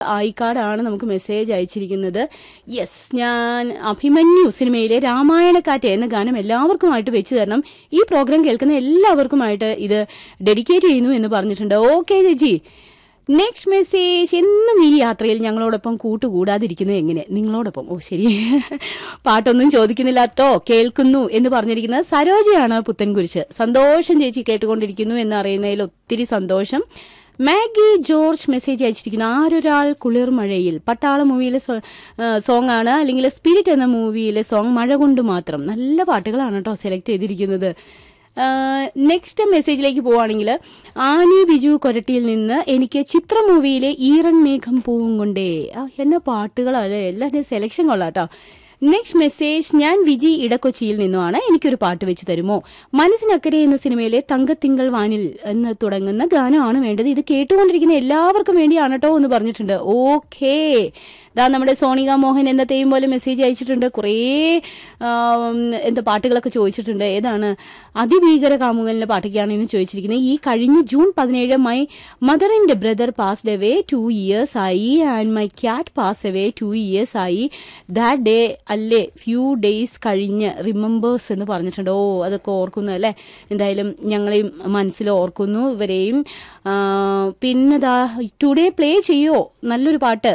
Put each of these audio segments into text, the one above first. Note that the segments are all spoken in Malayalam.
ആയിക്കാടാണ് നമുക്ക് മെസ്സേജ് അയച്ചിരിക്കുന്നത് യെസ് ഞാൻ അഭിമന്യു സിനിമയിലെ രാമായണക്കാറ്റ് എന്ന ഗാനം എല്ലാവർക്കുമായിട്ട് വെച്ച് തരണം ഈ പ്രോഗ്രാം കേൾക്കുന്ന എല്ലാവർക്കുമായിട്ട് ഇത് ഡെഡിക്കേറ്റ് ചെയ്യുന്നു എന്ന് പറഞ്ഞിട്ടുണ്ട് ഓക്കെ ചേച്ചി നെക്സ്റ്റ് മെസ്സേജ് എന്നും ഈ യാത്രയിൽ ഞങ്ങളോടൊപ്പം കൂട്ടുകൂടാതിരിക്കുന്നത് എങ്ങനെ നിങ്ങളോടൊപ്പം ഓ ശരി പാട്ടൊന്നും ചോദിക്കുന്നില്ല കേട്ടോ കേൾക്കുന്നു എന്ന് പറഞ്ഞിരിക്കുന്നത് സരോജയാണ് പുത്തൻകുരിശ് സന്തോഷം ചേച്ചി കേട്ടുകൊണ്ടിരിക്കുന്നു എന്ന് അറിയുന്നതിൽ ഒത്തിരി സന്തോഷം മാഗി ജോർജ് മെസ്സേജ് അയച്ചിരിക്കുന്നു ആരൊരാൾ കുളിർമഴയിൽ പട്ടാള മൂവിയിലെ സോങ് ആണ് അല്ലെങ്കിൽ സ്പിരിറ്റ് എന്ന മൂവിയിലെ സോങ് മഴ കൊണ്ട് മാത്രം നല്ല പാട്ടുകളാണ് കേട്ടോ സെലക്ട് ചെയ്തിരിക്കുന്നത് നെക്സ്റ്റ് മെസ്സേജിലേക്ക് പോവുകയാണെങ്കിൽ ആനി ബിജു കൊരട്ടിയിൽ നിന്ന് എനിക്ക് ചിത്ര മൂവിയിലെ ഈറൻ മേഘം പൂവും കൊണ്ടേ ആ എന്ന പാട്ടുകളല്ലേ എല്ലാവരുടെയും സെലക്ഷൻ കൊള്ളാം കേട്ടോ നെക്സ്റ്റ് മെസ്സേജ് ഞാൻ വിജി ഇടക്കൊച്ചിയിൽ നിന്നുമാണ് എനിക്കൊരു പാട്ട് വെച്ച് തരുമോ മനസ്സിനക്കരെ എന്ന സിനിമയിലെ തങ്കത്തിങ്കൾ വാനിൽ എന്ന് തുടങ്ങുന്ന ഗാനമാണ് വേണ്ടത് ഇത് കേട്ടുകൊണ്ടിരിക്കുന്ന എല്ലാവർക്കും വേണ്ടിയാണ് കേട്ടോ എന്ന് പറഞ്ഞിട്ടുണ്ട് ഓക്കേ ദാ നമ്മുടെ സോണിക മോഹൻ എന്നത്തെയും പോലെ മെസ്സേജ് അയച്ചിട്ടുണ്ട് കുറേ ആം, എന്താ പാട്ടുകളൊക്കെ ചോദിച്ചിട്ടുണ്ട് ഏതാണ് അതിഭീകര കാമുകലിന്റെ പാട്ടൊക്കെയാണ് ഇന്ന് ചോദിച്ചിരിക്കുന്നത് ഈ കഴിഞ്ഞ ജൂൺ പതിനേഴ് മൈ മദറിന്റെ brother passed away two years ആയി and my cat pass away two years ആയി ദാറ്റ് ഡേ അല്ലേ ഫ്യൂ ഡേയ്സ് കഴിഞ്ഞ് റിമെമ്പേഴ്സ് എന്ന് പറഞ്ഞിട്ടുണ്ട് ഓ അതൊക്കെ ഓർക്കുന്നു അല്ലേ എന്തായാലും ഞങ്ങളെയും മനസ്സിൽ ഓർക്കുന്നു ഇവരെയും ആ, പിന്നെ ദാ ടുഡേ പ്ലേ ചെയ്യോ നല്ലൊരു പാട്ട്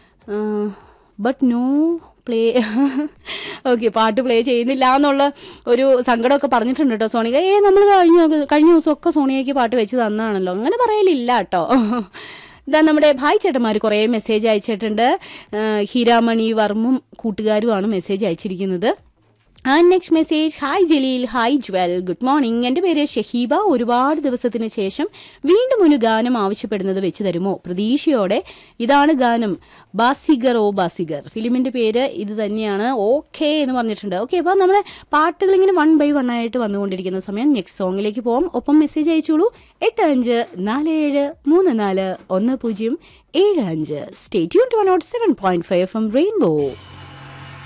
ബട്ട് നോ പ്ലേ ഓക്കെ പാട്ട് പ്ലേ ചെയ്യുന്നില്ല എന്നുള്ള ഒരു സങ്കടമൊക്കെ പറഞ്ഞിട്ടുണ്ട് കേട്ടോ സോണിക ഏ നമ്മൾ കഴിഞ്ഞ കഴിഞ്ഞ ദിവസമൊക്കെ സോണിയയ്ക്ക് പാട്ട് വെച്ച് തന്നാണല്ലോ അങ്ങനെ പറയലില്ല കേട്ടോ ഇതാ നമ്മുടെ ഭായ് ചേട്ടന്മാർ കുറേ മെസ്സേജ് അയച്ചിട്ടുണ്ട് ആ, ഹീരാമണി വർമ്മും കൂട്ടുകാരുമാണ് മെസ്സേജ് അയച്ചിരിക്കുന്നത് and next message hi Jaleel hi Jwal good morning എൻ്റെ പേര് ഷഹീബ ഒരുപാട് ദിവസത്തിന് ശേഷം വീണ്ടും ഒരു ഗാനം ആവശ്യപ്പെടുന്നത് വെച്ച് തരുമോ പ്രതീക്ഷയോടെ ഇതാണ് ഗാനം ബാസിഗർ ഓ ബാസിഗർ ഫിലിമിന്റെ പേര് ഇത് തന്നെയാണ് ഓക്കെ എന്ന് പറഞ്ഞിട്ടുണ്ട് ഓക്കെ അപ്പോൾ നമ്മുടെ പാട്ടുകൾ ഇങ്ങനെ വൺ ബൈ വൺ ആയിട്ട് വന്നുകൊണ്ടിരിക്കുന്ന സമയം നെക്സ്റ്റ് സോങ്ങിലേക്ക് പോകാം ഒപ്പം മെസ്സേജ് അയച്ചോളൂ എട്ട് അഞ്ച് നാല് ഏഴ് മൂന്ന് നാല് ഒന്ന് പൂജ്യം ഏഴ് അഞ്ച് stay tuned to one nought seven point five M rainbow